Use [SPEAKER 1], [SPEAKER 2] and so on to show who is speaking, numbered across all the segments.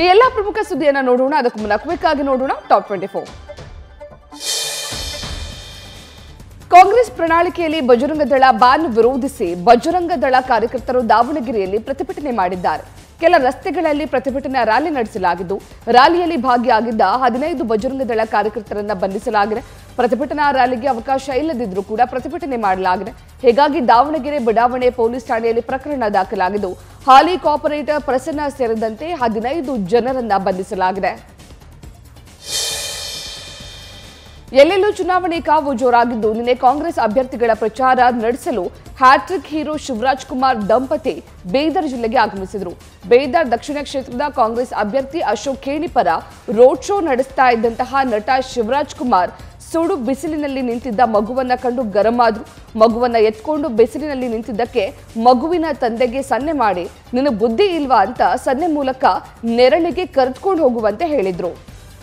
[SPEAKER 1] ಈ ಎಲ್ಲ ಪ್ರಮುಖ ಸುದ್ದಿಯನ್ನ ನೋಡೋಣ ಅದಕ್ಕೂ ಮುನ್ನ ಕ್ವಿಕ್ ನೋಡೋಣ ಟಾಪ್ ಟ್ವೆಂಟಿ ಫೋರ್ ಕಾಂಗ್ರೆಸ್ ಪ್ರಣಾಳಿಕೆಯಲ್ಲಿ ಬಜರಂಗ ದಳ ಬ್ಯಾನ್ ವಿರೋಧಿಸಿ ಬಜರಂಗ ದಳ ಕಾರ್ಯಕರ್ತರು ದಾವಣಗೆರೆಯಲ್ಲಿ ಪ್ರತಿಭಟನೆ ಮಾಡಿದ್ದಾರೆ ಕೆಲ ರಸ್ತೆಗಳಲ್ಲಿ ಪ್ರತಿಭಟನಾ ರ್ಯಾಲಿ ನಡೆಸಲಾಗಿದ್ದು ರ್ಯಾಲಿಯಲ್ಲಿ ಭಾಗಿಯಾಗಿದ್ದ ಹದಿನೈದು ಬಜರಂಗ ದಳ ಕಾರ್ಯಕರ್ತರನ್ನ ಬಂಧಿಸಲಾಗಿದೆ ಪ್ರತಿಭಟನಾ ರ್ಯಾಲಿಗೆ ಅವಕಾಶ ಇಲ್ಲದಿದ್ರೂ ಕೂಡ ಪ್ರತಿಭಟನೆ ಮಾಡಲಾಗಿದೆ ಹೀಗಾಗಿ ದಾವಣಗೆರೆ ಬಡಾವಣೆ ಪೊಲೀಸ್ ಠಾಣೆಯಲ್ಲಿ ಪ್ರಕರಣ ದಾಖಲಾಗಿದ್ದು ಹಾಲಿ ಕಾರ್ಪೊರೇಟರ್ ಪ್ರಸನ್ನ ಸೇರಿದಂತೆ ಹದಿನೈದು ಜನರನ್ನ ಬಂಧಿಸಲಾಗಿದೆ ಎಲ್ಲೆಲ್ಲೂ ಚುನಾವಣೆ ಕಾವು ಜೋರಾಗಿದ್ದು ನಿನ್ನೆ ಕಾಂಗ್ರೆಸ್ ಅಭ್ಯರ್ಥಿಗಳ ಪ್ರಚಾರ ನಡೆಸಲು ಹ್ಯಾಟ್ರಿಕ್ ಹೀರೋ ಶಿವರಾಜ್ ಕುಮಾರ್ ದಂಪತಿ ಬೀದರ್ ಜಿಲ್ಲೆಗೆ ಆಗಮಿಸಿದರು ಬೀದರ್ ದಕ್ಷಿಣ ಕ್ಷೇತ್ರದ ಕಾಂಗ್ರೆಸ್ ಅಭ್ಯರ್ಥಿ ಅಶೋಕ್ ಖೇಣಿ ಪರ ರೋಡ್ ಶೋ ನಡೆಸ್ತಾ ಇದ್ದಂತಹ ನಟ ಶಿವರಾಜ್ ಕುಮಾರ್ ಸುಡು ಬಿಸಿಲಿನಲ್ಲಿ ನಿಂತಿದ್ದ ಮಗುವನ್ನ ಕಂಡು ಗರಂ ಆದ್ರು ಮಗುವನ್ನ ಎತ್ಕೊಂಡು ಬಿಸಿಲಿನಲ್ಲಿ ನಿಂತಿದ್ದಕ್ಕೆ ಮಗುವಿನ ತಂದೆಗೆ ಸನ್ನೆ ಮಾಡಿ ನಿನ್ನ ಬುದ್ಧಿ ಇಲ್ವಾ ಅಂತ ಸನ್ನೆ ಮೂಲಕ ನೆರಳಿಗೆ ಕರೆದುಕೊಂಡು ಹೋಗುವಂತೆ ಹೇಳಿದ್ರು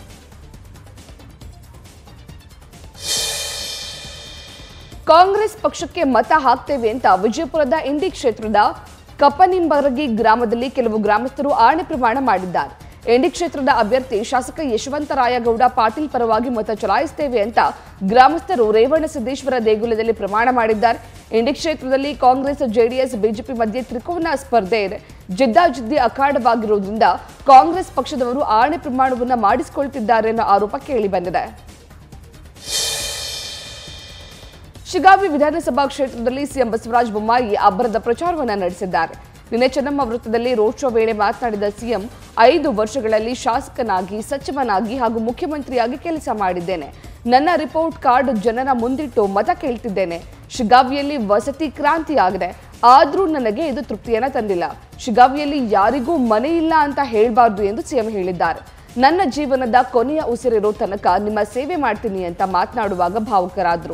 [SPEAKER 1] ಕಾಂಗ್ರೆಸ್ ಪಕ್ಷಕ್ಕೆ ಮತ ಹಾಕ್ತೇವೆ ಅಂತ ವಿಜಯಪುರದ ಇಂಡಿ ಕ್ಷೇತ್ರದ ಕಪ್ಪನಿಂಬರಗಿ ಗ್ರಾಮದಲ್ಲಿ ಕೆಲವು ಗ್ರಾಮಸ್ಥರು ಆಣೆ ಪ್ರಮಾಣ ಮಾಡಿದ್ದಾರೆ ಇಂಡಿ ಕ್ಷೇತ್ರದ ಅಭ್ಯರ್ಥಿ ಶಾಸಕ ಯಶವಂತರಾಯಗೌಡ ಪಾಟೀಲ್ ಪರವಾಗಿ ಮತ ಚಲಾಯಿಸುತ್ತೇವೆ ಅಂತ ಗ್ರಾಮಸ್ಥರು ರೇವಣ ಸಿದ್ದೇಶ್ವರ ದೇಗುಲದಲ್ಲಿ ಪ್ರಮಾಣ ಮಾಡಿದ್ದಾರೆ ಇಂಡಿ ಕ್ಷೇತ್ರದಲ್ಲಿ ಕಾಂಗ್ರೆಸ್ ಜೆಡಿಎಸ್ ಬಿಜೆಪಿ ಮಧ್ಯೆ ತ್ರಿಕೋನ ಸ್ಪರ್ಧೆ ಇದೆ ಜಿದ್ದಾಜಿದ್ದಿ ಅಖಾಡವಾಗಿರುವುದರಿಂದ ಕಾಂಗ್ರೆಸ್ ಪಕ್ಷದವರು ಆಣೆ ಪ್ರಮಾಣವನ್ನು ಮಾಡಿಸಿಕೊಳ್ತಿದ್ದಾರೆ ಅನ್ನೋ ಆರೋಪ ಕೇಳಿ ಬಂದಿದೆ ಶಿಗಾವಿ ವಿಧಾನಸಭಾ ಕ್ಷೇತ್ರದಲ್ಲಿ ಸಿಎಂ ಬಸವರಾಜ ಬೊಮ್ಮಾಯಿ ಅಬ್ಬರದ ಪ್ರಚಾರವನ್ನ ನಡೆಸಿದ್ದಾರೆ ನಿನ್ನೆ ಚೆನ್ನಮ್ಮ ವೃತ್ತದಲ್ಲಿ ರೋಡ್ ಶೋ ವೇಳೆ ಮಾತನಾಡಿದ ಸಿಎಂ ಐದು ವರ್ಷಗಳಲ್ಲಿ ಶಾಸಕನಾಗಿ ಸಚಿವನಾಗಿ ಹಾಗೂ ಮುಖ್ಯಮಂತ್ರಿಯಾಗಿ ಕೆಲಸ ಮಾಡಿದ್ದೇನೆ ನನ್ನ ರಿಪೋರ್ಟ್ ಕಾರ್ಡ್ ಜನರ ಮುಂದಿಟ್ಟು ಮತ ಕೇಳ್ತಿದ್ದೇನೆ ಶಿಗಾವಿಯಲ್ಲಿ ವಸತಿ ಕ್ರಾಂತಿ ಆಗಿದೆ ಆದ್ರೂ ನನಗೆ ಇದು ತೃಪ್ತಿಯನ್ನ ತಂದಿಲ್ಲ ಶಿಗಾವಿಯಲ್ಲಿ ಯಾರಿಗೂ ಮನೆ ಇಲ್ಲ ಅಂತ ಹೇಳಬಾರ್ದು ಎಂದು ಸಿಎಂ ಹೇಳಿದ್ದಾರೆ ನನ್ನ ಜೀವನದ ಕೊನೆಯ ಉಸಿರಿರೋ ತನಕ ನಿಮ್ಮ ಸೇವೆ ಮಾಡ್ತೀನಿ ಅಂತ ಮಾತನಾಡುವಾಗ ಭಾವುಕರಾದ್ರು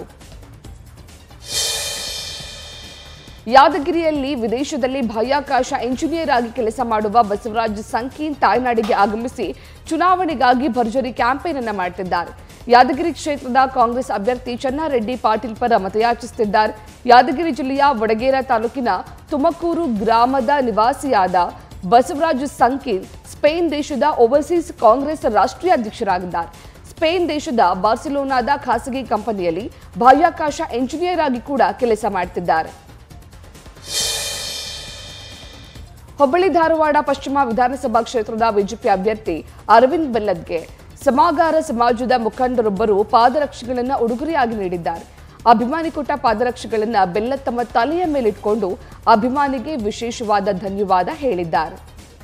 [SPEAKER 1] ಯಾದಗಿರಿಯಲ್ಲಿ ವಿದೇಶದಲ್ಲಿ ಬಾಹ್ಯಾಕಾಶ ಇಂಜಿನಿಯರ್ ಆಗಿ ಕೆಲಸ ಮಾಡುವ ಬಸವರಾಜ್ ಸಂಕೀನ್ ತಾಯ್ನಾಡಿಗೆ ಆಗಮಿಸಿ ಚುನಾವಣೆಗಾಗಿ ಭರ್ಜರಿ ಕ್ಯಾಂಪೇನ್ ಅನ್ನ ಮಾಡ್ತಿದ್ದಾರೆ ಯಾದಗಿರಿ ಕ್ಷೇತ್ರದ ಕಾಂಗ್ರೆಸ್ ಅಭ್ಯರ್ಥಿ ಚನ್ನಾರೆಡ್ಡಿ ಪಾಟೀಲ್ ಪರ ಮತಯಾಚಿಸುತ್ತಿದ್ದಾರೆ ಯಾದಗಿರಿ ಜಿಲ್ಲೆಯ ವಡಗೇರ ತಾಲೂಕಿನ ತುಮಕೂರು ಗ್ರಾಮದ ನಿವಾಸಿಯಾದ ಬಸವರಾಜ್ ಸಂಕೀನ್ ಸ್ಪೇನ್ ದೇಶದ ಓವರ್ಸೀಸ್ ಕಾಂಗ್ರೆಸ್ ರಾಷ್ಟ್ರೀಯ ಅಧ್ಯಕ್ಷರಾಗಿದ್ದಾರೆ ಸ್ಪೇನ್ ದೇಶದ ಬಾರ್ಸಿಲೋನಾದ ಖಾಸಗಿ ಕಂಪನಿಯಲ್ಲಿ ಬಾಹ್ಯಾಕಾಶ ಇಂಜಿನಿಯರ್ ಆಗಿ ಕೂಡ ಕೆಲಸ ಮಾಡ್ತಿದ್ದಾರೆ ಹುಬ್ಬಳ್ಳಿ ಧಾರವಾಡ ಪಶ್ಚಿಮ ವಿಧಾನಸಭಾ ಕ್ಷೇತ್ರದ ಬಿಜೆಪಿ ಅಭ್ಯರ್ಥಿ ಅರವಿಂದ್ ಬೆಲ್ಲದ್ಗೆ ಸಮಾಗಾರ ಸಮಾಜದ ಮುಖಂಡರೊಬ್ಬರು ಪಾದರಕ್ಷೆಗಳನ್ನು ಉಡುಗೊರೆಯಾಗಿ ನೀಡಿದ್ದಾರೆ ಅಭಿಮಾನಿ ಕೊಟ್ಟ ಪಾದರಕ್ಷೆಗಳನ್ನು ಬೆಲ್ಲ ತಮ್ಮ ತಲೆಯ ಮೇಲಿಟ್ಕೊಂಡು ಅಭಿಮಾನಿಗೆ ವಿಶೇಷವಾದ ಧನ್ಯವಾದ ಹೇಳಿದ್ದಾರೆ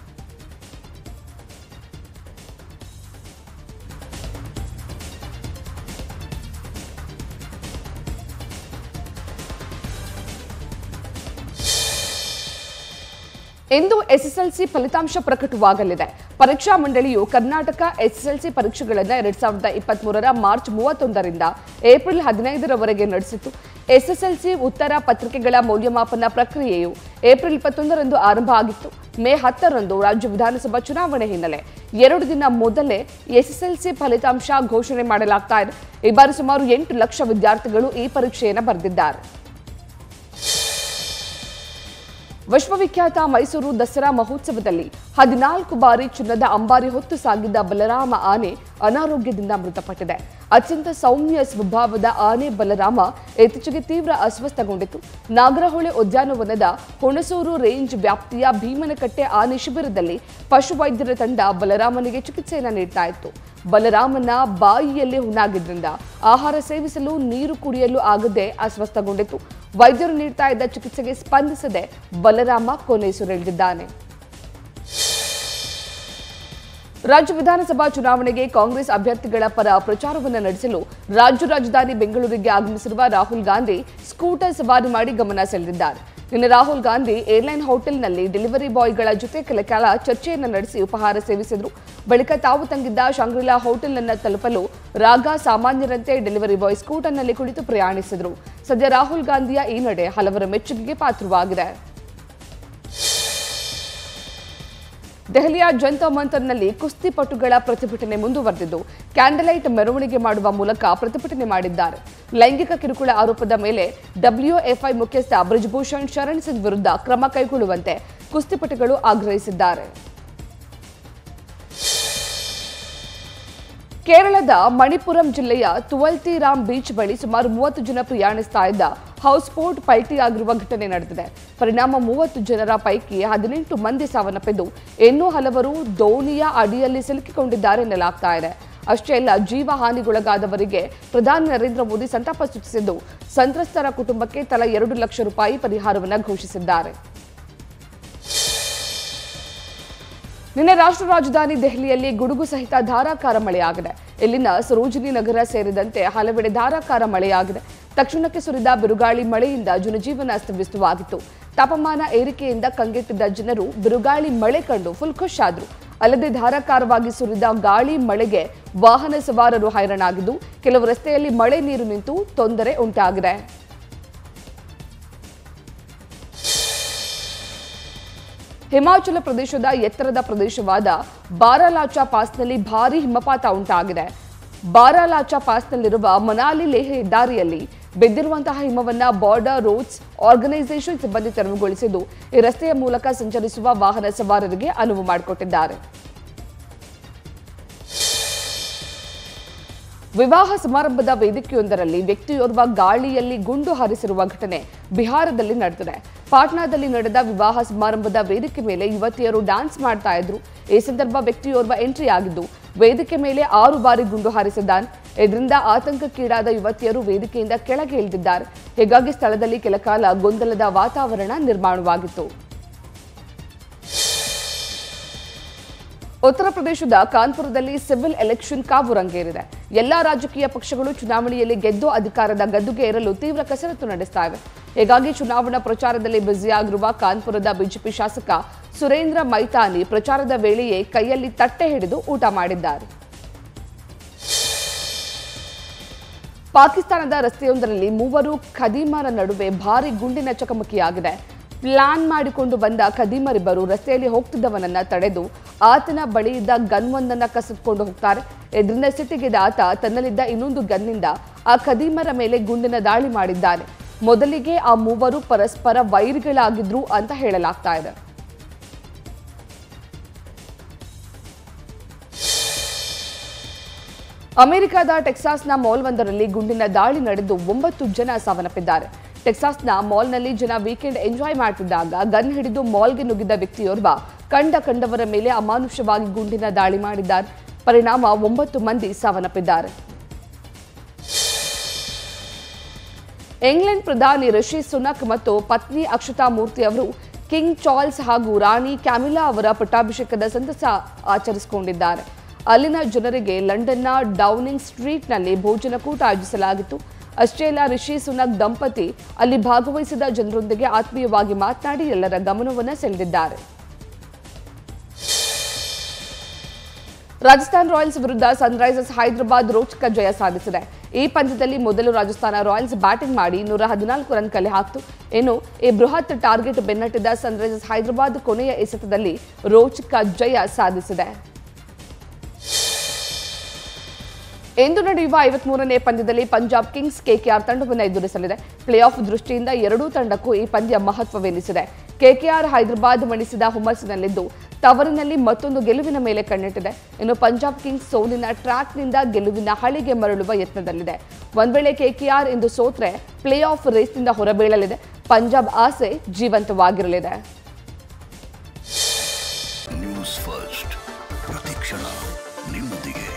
[SPEAKER 1] ಇಂದು ಎಸ್ಎಸ್ಎಲ್ಸಿ ಫಲಿತಾಂಶ ಪ್ರಕಟವಾಗಲಿದೆ ಪರೀಕ್ಷಾ ಮಂಡಳಿಯು ಕರ್ನಾಟಕ ಎಸ್ಎಸ್ಎಲ್ಸಿ ಪರೀಕ್ಷೆಗಳನ್ನು ಎರಡ್ ಸಾವಿರದ ಇಪ್ಪತ್ಮೂರರ ಮಾರ್ಚ್ ಮೂವತ್ತೊಂದರಿಂದ ಏಪ್ರಿಲ್ ಹದಿನೈದರವರೆಗೆ ನಡೆಸಿತು ಎಸ್ಎಸ್ಎಲ್ಸಿ ಉತ್ತರ ಪತ್ರಿಕೆಗಳ ಮೌಲ್ಯಮಾಪನ ಪ್ರಕ್ರಿಯೆಯು ಏಪ್ರಿಲ್ ಇಪ್ಪತ್ತೊಂದರಂದು ಆರಂಭ ಆಗಿತ್ತು ಮೇ ಹತ್ತರಂದು ರಾಜ್ಯ ವಿಧಾನಸಭಾ ಚುನಾವಣೆ ಹಿನ್ನೆಲೆ ಎರಡು ದಿನ ಮೊದಲೇ ಎಸ್ಎಸ್ಎಲ್ಸಿ ಫಲಿತಾಂಶ ಘೋಷಣೆ ಮಾಡಲಾಗ್ತಾ ಇದೆ ಈ ಬಾರಿ ಸುಮಾರು ಎಂಟು ಲಕ್ಷ ವಿದ್ಯಾರ್ಥಿಗಳು ಈ ಪರೀಕ್ಷೆಯನ್ನು ಬರೆದಿದ್ದಾರೆ ವಿಶ್ವವಿಖ್ಯಾತ ಮೈಸೂರು ದಸರಾ ಮಹೋತ್ಸವದಲ್ಲಿ ಹದಿನಾಲ್ಕು ಬಾರಿ ಚಿನ್ನದ ಅಂಬಾರಿ ಹೊತ್ತು ಸಾಗಿದ್ದ ಬಲರಾಮ ಆನೆ ಅನಾರೋಗ್ಯದಿಂದ ಮೃತಪಟ್ಟಿದೆ ಅತ್ಯಂತ ಸೌಮ್ಯ ಸ್ವಭಾವದ ಆನೆ ಬಲರಾಮ ಇತ್ತೀಚೆಗೆ ತೀವ್ರ ಅಸ್ವಸ್ಥಗೊಂಡಿತು ನಾಗರಹೊಳೆ ಉದ್ಯಾನವನದ ಹುಣಸೂರು ರೇಂಜ್ ವ್ಯಾಪ್ತಿಯ ಭೀಮನಕಟ್ಟೆ ಆನೆ ಶಿಬಿರದಲ್ಲಿ ಪಶುವೈದ್ಯರ ತಂಡ ಬಲರಾಮನಿಗೆ ಚಿಕಿತ್ಸೆಯನ್ನು ನೀಡ್ತಾ ಇತ್ತು ಬಲರಾಮನ ಬಾಯಿಯಲ್ಲಿ ಹುಣ್ಣಾಗಿದ್ರಿಂದ ಆಹಾರ ಸೇವಿಸಲು ನೀರು ಕುಡಿಯಲು ಆಗದೆ ಅಸ್ವಸ್ಥಗೊಂಡಿತು ವೈದ್ಯರು ನೀಡ್ತಾ ಇದ್ದ ಚಿಕಿತ್ಸೆಗೆ ಸ್ಪಂದಿಸದೆ ಬಲರಾಮ ಕೊನೆಯುಸಿರೆಳೆದಿದ್ದಾನೆ ರಾಜ್ಯ ವಿಧಾನಸಭಾ ಚುನಾವಣೆಗೆ ಕಾಂಗ್ರೆಸ್ ಅಭ್ಯರ್ಥಿಗಳ ಪರ ಪ್ರಚಾರವನ್ನು ನಡೆಸಲು ರಾಜ್ಯ ರಾಜಧಾನಿ ಬೆಂಗಳೂರಿಗೆ ಆಗಮಿಸಿರುವ ರಾಹುಲ್ ಗಾಂಧಿ ಸ್ಕೂಟರ್ ಸವಾರಿ ಮಾಡಿ ಗಮನ ಸೆಳೆದಿದ್ದಾರೆ ನಿನ್ನೆ ರಾಹುಲ್ ಗಾಂಧಿ ಏರ್ಲೈನ್ ಹೋಟೆಲ್ನಲ್ಲಿ ಡೆಲಿವರಿ ಬಾಯ್ಗಳ ಜೊತೆ ಕೆಲ ಕಾಲ ಚರ್ಚೆಯನ್ನು ನಡೆಸಿ ಉಪಹಾರ ಸೇವಿಸಿದರು ಬಳಿಕ ತಾವು ತಂಗಿದ್ದ ಶಾಂಗ್ರಿಲಾ ಹೋಟೆಲ್ನನ್ನ ತಲುಪಲು ರಾಗ ಸಾಮಾನ್ಯರಂತೆ ಡೆಲಿವರಿ ಬಾಯ್ ಸ್ಕೂಟರ್ನಲ್ಲಿ ಕುಳಿತು ಪ್ರಯಾಣಿಸಿದರು ಸದ್ಯ ರಾಹುಲ್ ಗಾಂಧಿಯ ಈ ನಡೆ ಹಲವರ ಮೆಚ್ಚುಗೆಗೆ ಪಾತ್ರವಾಗಿದೆ ದೆಹಲಿಯ ಜಂತರ್ ಮಂತರ್ನಲ್ಲಿ ಕುಸ್ತಿಪಟುಗಳ ಪ್ರತಿಭಟನೆ ಮುಂದುವರೆದಿದ್ದು ಕ್ಯಾಂಡಲೈಟ್ ಮೆರವಣಿಗೆ ಮಾಡುವ ಮೂಲಕ ಪ್ರತಿಭಟನೆ ಮಾಡಿದ್ದಾರೆ ಲೈಂಗಿಕ ಕಿರುಕುಳ ಆರೋಪದ ಮೇಲೆ ಡಬ್ಲ್ಯೂಎಫ್ಐ ಮುಖ್ಯಸ್ಥ ಬ್ರಿಜ್ಭೂಷಣ್ ಶರಣ್ ಸಿಂಗ್ ವಿರುದ್ಧ ಕ್ರಮ ಕೈಗೊಳ್ಳುವಂತೆ ಕುಸ್ತಿಪಟುಗಳು ಆಗ್ರಹಿಸಿದ್ದಾರೆ ಕೇರಳದ ಮಣಿಪುರಂ ಜಿಲ್ಲೆಯ ತುವಲ್ತಿರಾಮ್ ಬೀಚ್ ಬಳಿ ಸುಮಾರು ಮೂವತ್ತು ಜನ ಪ್ರಯಾಣಿಸ್ತಾ ಇದ್ದ ಹೌಸ್ ಬೋಟ್ ಪಲ್ಟಿಯಾಗಿರುವ ಘಟನೆ ನಡೆದಿದೆ ಪರಿಣಾಮ ಮೂವತ್ತು ಜನರ ಪೈಕಿ ಹದಿನೆಂಟು ಮಂದಿ ಸಾವನ್ನಪ್ಪಿದ್ದು ಇನ್ನೂ ಹಲವರು ದೋಣಿಯ ಅಡಿಯಲ್ಲಿ ಸಿಲುಕಿಕೊಂಡಿದ್ದಾರೆ ಎನ್ನಲಾಗ್ತಾ ಇದೆ ಅಷ್ಟೇ ಅಲ್ಲ ಜೀವ ಹಾನಿಗೊಳಗಾದವರಿಗೆ ಪ್ರಧಾನಿ ನರೇಂದ್ರ ಮೋದಿ ಸಂತಾಪ ಸೂಚಿಸಿದ್ದು ಸಂತ್ರಸ್ತರ ಕುಟುಂಬಕ್ಕೆ ತಲಾ ಎರಡು ಲಕ್ಷ ರೂಪಾಯಿ ಪರಿಹಾರವನ್ನು ಘೋಷಿಸಿದ್ದಾರೆ ನಿನ್ನೆ ರಾಷ್ಟ್ರ ರಾಜಧಾನಿ ದೆಹಲಿಯಲ್ಲಿ ಗುಡುಗು ಸಹಿತ ಧಾರಾಕಾರ ಮಳೆಯಾಗಿದೆ ಇಲ್ಲಿನ ಸರೋಜಿನಿ ನಗರ ಸೇರಿದಂತೆ ಹಲವೆಡೆ ಧಾರಾಕಾರ ಮಳೆಯಾಗಿದೆ ತಕ್ಷಣಕ್ಕೆ ಸುರಿದ ಬಿರುಗಾಳಿ ಮಳೆಯಿಂದ ಜನಜೀವನ ಅಸ್ತವ್ಯಸ್ತವಾಗಿತ್ತು ತಾಪಮಾನ ಏರಿಕೆಯಿಂದ ಕಂಗೆಟ್ಟಿದ್ದ ಜನರು ಬಿರುಗಾಳಿ ಮಳೆ ಕಂಡು ಫುಲ್ ಖುಷ್ ಆದ್ರು ಅಲ್ಲದೆ ಧಾರಾಕಾರವಾಗಿ ಸುರಿದ ಗಾಳಿ ಮಳೆಗೆ ವಾಹನ ಸವಾರರು ಹೈರಾಣಾಗಿದ್ದು ಕೆಲವು ರಸ್ತೆಯಲ್ಲಿ ಮಳೆ ನೀರು ನಿಂತು ತೊಂದರೆ ಉಂಟಾಗಿದೆ ಹಿಮಾಚಲ ಪ್ರದೇಶದ ಎತ್ತರದ ಪ್ರದೇಶವಾದ ಬಾರಾಲಾಚಾ ಪಾಸ್ನಲ್ಲಿ ಭಾರೀ ಹಿಮಪಾತ ಉಂಟಾಗಿದೆ ಬಾರಾಲಾಚಾ ಪಾಸ್ನಲ್ಲಿರುವ ಮನಾಲಿ ಲೇಹ್ ಹೆದ್ದಾರಿಯಲ್ಲಿ ಬಿದ್ದಿರುವಂತಹ ಹಿಮವನ್ನ ಬಾರ್ಡರ್ ರೋಡ್ಸ್ ಆರ್ಗನೈಸೇಷನ್ ಸಿಬ್ಬಂದಿ ತೆರವುಗೊಳಿಸಿದ್ದು ಈ ರಸ್ತೆಯ ಮೂಲಕ ಸಂಚರಿಸುವ ವಾಹನ ಸವಾರರಿಗೆ ಅನುವು ಮಾಡಿಕೊಟ್ಟಿದ್ದಾರೆ ವಿವಾಹ ಸಮಾರಂಭದ ವೇದಿಕೆಯೊಂದರಲ್ಲಿ ವ್ಯಕ್ತಿಯೋರ್ವ ಗಾಳಿಯಲ್ಲಿ ಗುಂಡು ಹಾರಿಸಿರುವ ಘಟನೆ ಬಿಹಾರದಲ್ಲಿ ನಡೆದಿದೆ ಪಾಟ್ನಾದಲ್ಲಿ ನಡೆದ ವಿವಾಹ ಸಮಾರಂಭದ ವೇದಿಕೆ ಮೇಲೆ ಯುವತಿಯರು ಡ್ಯಾನ್ಸ್ ಮಾಡ್ತಾ ಇದ್ರು ಈ ಸಂದರ್ಭ ವ್ಯಕ್ತಿಯೋರ್ವ ಎಂಟ್ರಿ ಆಗಿದ್ದು ವೇದಿಕೆ ಮೇಲೆ ಆರು ಬಾರಿ ಗುಂಡು ಹಾರಿಸಿದ್ದಾನೆ ಇದರಿಂದ ಆತಂಕಕ್ಕೀಡಾದ ಯುವತಿಯರು ವೇದಿಕೆಯಿಂದ ಕೆಳಗೆ ಇಳಿದಿದ್ದಾರೆ ಹೀಗಾಗಿ ಸ್ಥಳದಲ್ಲಿ ಕೆಲಕಾಲ ಗೊಂದಲದ ವಾತಾವರಣ ನಿರ್ಮಾಣವಾಗಿತ್ತು ಉತ್ತರ ಪ್ರದೇಶದ ಕಾನ್ಪುರದಲ್ಲಿ ಸಿವಿಲ್ ಎಲೆಕ್ಷನ್ ಕಾವು ರಂಗೇರಿದೆ ಎಲ್ಲಾ ರಾಜಕೀಯ ಪಕ್ಷಗಳು ಚುನಾವಣೆಯಲ್ಲಿ ಗೆದ್ದು ಅಧಿಕಾರದ ಗದ್ದುಗೆ ಏರಲು ತೀವ್ರ ಕಸರತ್ತು ನಡೆಸ್ತಾ ಇವೆ ಹೀಗಾಗಿ ಚುನಾವಣಾ ಪ್ರಚಾರದಲ್ಲಿ ಬ್ಯುಸಿಯಾಗಿರುವ ಕಾನ್ಪುರದ ಬಿಜೆಪಿ ಶಾಸಕ ಸುರೇಂದ್ರ ಮೈತಾನಿ ಪ್ರಚಾರದ ವೇಳೆಯೇ ಕೈಯಲ್ಲಿ ತಟ್ಟೆ ಹಿಡಿದು ಊಟ ಮಾಡಿದ್ದಾರೆ ಪಾಕಿಸ್ತಾನದ ರಸ್ತೆಯೊಂದರಲ್ಲಿ ಮೂವರು ಖದೀಮರ ನಡುವೆ ಭಾರಿ ಗುಂಡಿನ ಚಕಮಕಿಯಾಗಿದೆ ಪ್ಲಾನ್ ಮಾಡಿಕೊಂಡು ಬಂದ ಖದೀಮರಿಬ್ಬರು ರಸ್ತೆಯಲ್ಲಿ ಹೋಗ್ತಿದ್ದವನನ್ನ ತಡೆದು ಆತನ ಬಳಿ ಇದ್ದ ಗನ್ ಒಂದನ್ನ ಕಸಿದುಕೊಂಡು ಹೋಗ್ತಾರೆ ಇದರಿಂದ ಸಿಟ್ಟಿಗೆದ ಆತ ತನ್ನಲ್ಲಿದ್ದ ಇನ್ನೊಂದು ಗನ್ನಿಂದ ಆ ಖದೀಮರ ಮೇಲೆ ಗುಂಡಿನ ದಾಳಿ ಮಾಡಿದ್ದಾನೆ ಮೊದಲಿಗೆ ಆ ಮೂವರು ಪರಸ್ಪರ ವೈರಿಗಳಾಗಿದ್ರು ಅಂತ ಹೇಳಲಾಗ್ತಾ ಇದೆ ಅಮೆರಿಕದ ಟೆಕ್ಸಾಸ್ನ ಮಾಲ್ವೊಂದರಲ್ಲಿ ಗುಂಡಿನ ದಾಳಿ ನಡೆದು ಒಂಬತ್ತು ಜನ ಸಾವನ್ನಪ್ಪಿದ್ದಾರೆ ಟೆಕ್ಸಾಸ್ನ ಮಾಲ್ನಲ್ಲಿ ಜನ ವೀಕೆಂಡ್ ಎಂಜಾಯ್ ಮಾಡ್ತಿದ್ದಾಗ ಗನ್ ಹಿಡಿದು ಮಾಲ್ಗೆ ನುಗ್ಗಿದ್ದ ವ್ಯಕ್ತಿಯೋರ್ವ ಕಂಡ ಕಂಡವರ ಮೇಲೆ ಅಮಾನುಷವಾಗಿ ಗುಂಡಿನ ದಾಳಿ ಮಾಡಿದ್ದಾರೆ ಪರಿಣಾಮ ಒಂಬತ್ತು ಮಂದಿ ಸಾವನ್ನಪ್ಪಿದ್ದಾರೆ ಇಂಗ್ಲೆಂಡ್ ಪ್ರಧಾನಿ ರಿಷಿ ಸುನಕ್ ಮತ್ತು ಪತ್ನಿ ಅಕ್ಷತಾ ಮೂರ್ತಿ ಅವರು ಕಿಂಗ್ ಚಾರ್ಲ್ಸ್ ಹಾಗೂ ರಾಣಿ ಕ್ಯಾಮಿಲಾ ಅವರ ಪಟ್ಟಾಭಿಷೇಕದ ಸಂತಸ ಆಚರಿಸಿಕೊಂಡಿದ್ದಾರೆ ಅಲ್ಲಿನ ಜನರಿಗೆ ಲಂಡನ್ನ ಡೌನಿಂಗ್ ಸ್ಟ್ರೀಟ್ನಲ್ಲಿ ಭೋಜನಕೂಟ ಆಯೋಜಿಸಲಾಗಿತ್ತು ಅಷ್ಟೇ ಅಲ್ಲ ರಿಷಿ ಸುನಕ್ ದಂಪತಿ ಅಲ್ಲಿ ಭಾಗವಹಿಸಿದ ಜನರೊಂದಿಗೆ ಆತ್ಮೀಯವಾಗಿ ಮಾತನಾಡಿ ಎಲ್ಲರ ಗಮನವನ್ನು ಸೆಳೆದಿದ್ದಾರೆ ರಾಜಸ್ಥಾನ್ ರಾಯಲ್ಸ್ ವಿರುದ್ಧ ಸನ್ರೈಸರ್ಸ್ ಹೈದರಾಬಾದ್ ರೋಚಕ ಜಯ ಸಾಧಿಸಿದೆ ಈ ಪಂದ್ಯದಲ್ಲಿ ಮೊದಲು ರಾಜಸ್ಥಾನ ರಾಯಲ್ಸ್ ಬ್ಯಾಟಿಂಗ್ ಮಾಡಿ ನೂರ ಹದಿನಾಲ್ಕು ರನ್ ಕಲೆ ಹಾಕಿತು ಇನ್ನು ಈ ಬೃಹತ್ ಟಾರ್ಗೆಟ್ ಬೆನ್ನಟ್ಟಿದ ಸನ್ರೈಸರ್ಸ್ ಹೈದರಾಬಾದ್ ಕೊನೆಯ ಎಸೆತದಲ್ಲಿ ರೋಚಕ ಜಯ ಸಾಧಿಸಿದೆ ಇಂದು ನಡೆಯುವ ಐವತ್ಮೂರನೇ ಪಂದ್ಯದಲ್ಲಿ ಪಂಜಾಬ್ ಕಿಂಗ್ಸ್ ಕೆಕೆಆರ್ ತಂಡವನ್ನು ಎದುರಿಸಲಿದೆ ಪ್ಲೇ ಆಫ್ ದೃಷ್ಟಿಯಿಂದ ಎರಡೂ ತಂಡಕ್ಕೂ ಈ ಪಂದ್ಯ ಮಹತ್ವವೆನಿಸಿದೆ ಕೆಕೆಆರ್ ಹೈದರಾಬಾದ್ ಮಣಿಸಿದ ಹುಮ್ಮಸ್ಸಿನಲ್ಲಿದ್ದು ತವರಿನಲ್ಲಿ ಮತ್ತೊಂದು ಗೆಲುವಿನ ಮೇಲೆ ಕಣ್ಣಿಟ್ಟಿದೆ ಇನ್ನು ಪಂಜಾಬ್ ಕಿಂಗ್ಸ್ ಸೋಲಿನ ಟ್ರ್ಯಾಕ್ನಿಂದ ಗೆಲುವಿನ ಹಳಿಗೆ ಮರಳುವ ಯತ್ನದಲ್ಲಿದೆ ಒಂದ್ ವೇಳೆ ಕೆಕೆಆರ್ ಇಂದು ಸೋತ್ರೆ ಪ್ಲೇ ಆಫ್ ರೇಸ್ನಿಂದ ಹೊರಬೀಳಲಿದೆ ಪಂಜಾಬ್ ಆಸೆ ಜೀವಂತವಾಗಿರಲಿದೆ
[SPEAKER 2] ನ್ಯೂಸ್ ಫಸ್ಟ್ ಪ್ರತಿಕ್ಷಣ ನಿಮ್ಮೊಂದಿಗೆ